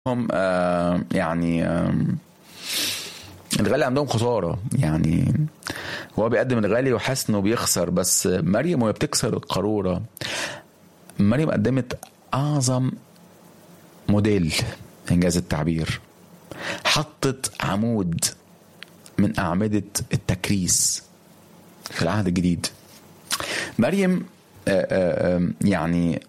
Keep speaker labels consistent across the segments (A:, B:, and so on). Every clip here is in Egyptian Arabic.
A: هم آه يعني آه الغالي عندهم خساره يعني هو بيقدم الغالي وحاسس انه بيخسر بس مريم وهي بتكسر القاروره مريم قدمت اعظم موديل انجاز التعبير حطت عمود من اعمده التكريس في العهد الجديد مريم آه آه يعني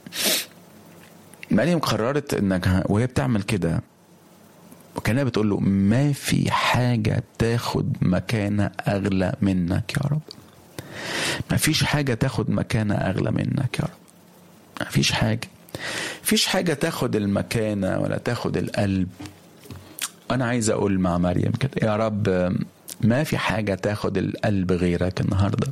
A: مريم قررت انك وهي بتعمل كده وكانها بتقول له ما في حاجة تاخد مكانة أغلى منك يا رب ما فيش حاجة تاخد مكانة أغلى منك يا رب ما فيش حاجة فيش حاجة تاخد المكانة ولا تاخد القلب أنا عايز أقول مع مريم كده يا رب ما في حاجة تاخد القلب غيرك النهاردة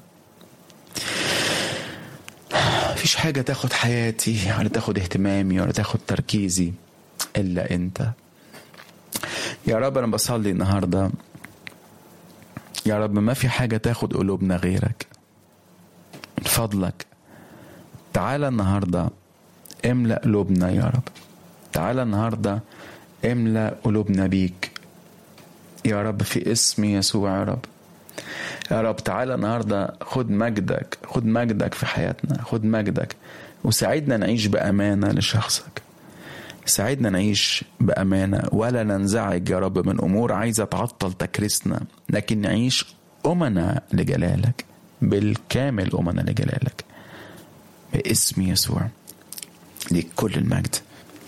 A: فيش حاجة تاخد حياتي ولا تاخد اهتمامي ولا تاخد تركيزي إلا أنت يا رب أنا بصلي النهاردة يا رب ما في حاجة تاخد قلوبنا غيرك من فضلك تعالى النهاردة املأ قلوبنا يا رب تعالى النهاردة املأ قلوبنا بيك يا رب في اسم يسوع يا رب يا رب تعالى النهاردة خد مجدك خد مجدك في حياتنا خد مجدك وساعدنا نعيش بأمانة لشخصك ساعدنا نعيش بأمانة ولا ننزعج يا رب من أمور عايزة تعطل تكريسنا لكن نعيش أمنا لجلالك بالكامل أمنا لجلالك باسم يسوع ليك كل المجد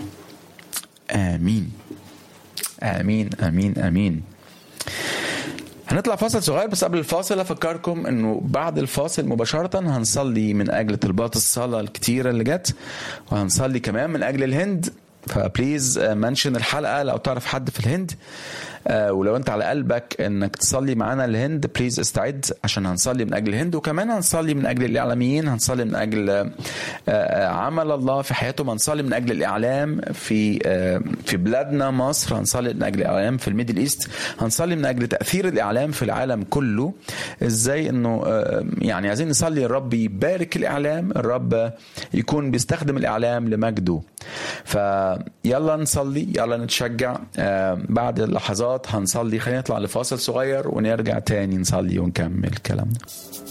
A: آمين آمين آمين آمين هنطلع فاصل صغير بس قبل الفاصل افكركم انه بعد الفاصل مباشره هنصلي من اجل طلبات الصلاه الكتيره اللي جت وهنصلي كمان من اجل الهند فبليز منشن الحلقه لو تعرف حد في الهند ولو انت على قلبك انك تصلي معانا الهند بليز استعد عشان هنصلي من اجل الهند وكمان هنصلي من اجل الاعلاميين هنصلي من اجل عمل الله في حياتهم هنصلي من اجل الاعلام في في بلادنا مصر هنصلي من اجل الاعلام في الميدل ايست هنصلي من اجل تاثير الاعلام في العالم كله ازاي انه يعني عايزين نصلي الرب يبارك الاعلام الرب يكون بيستخدم الاعلام لمجده فيلا نصلي يلا نتشجع بعد اللحظات هنصلي خلينا نطلع لفاصل صغير ونرجع تاني نصلي ونكمل كلامنا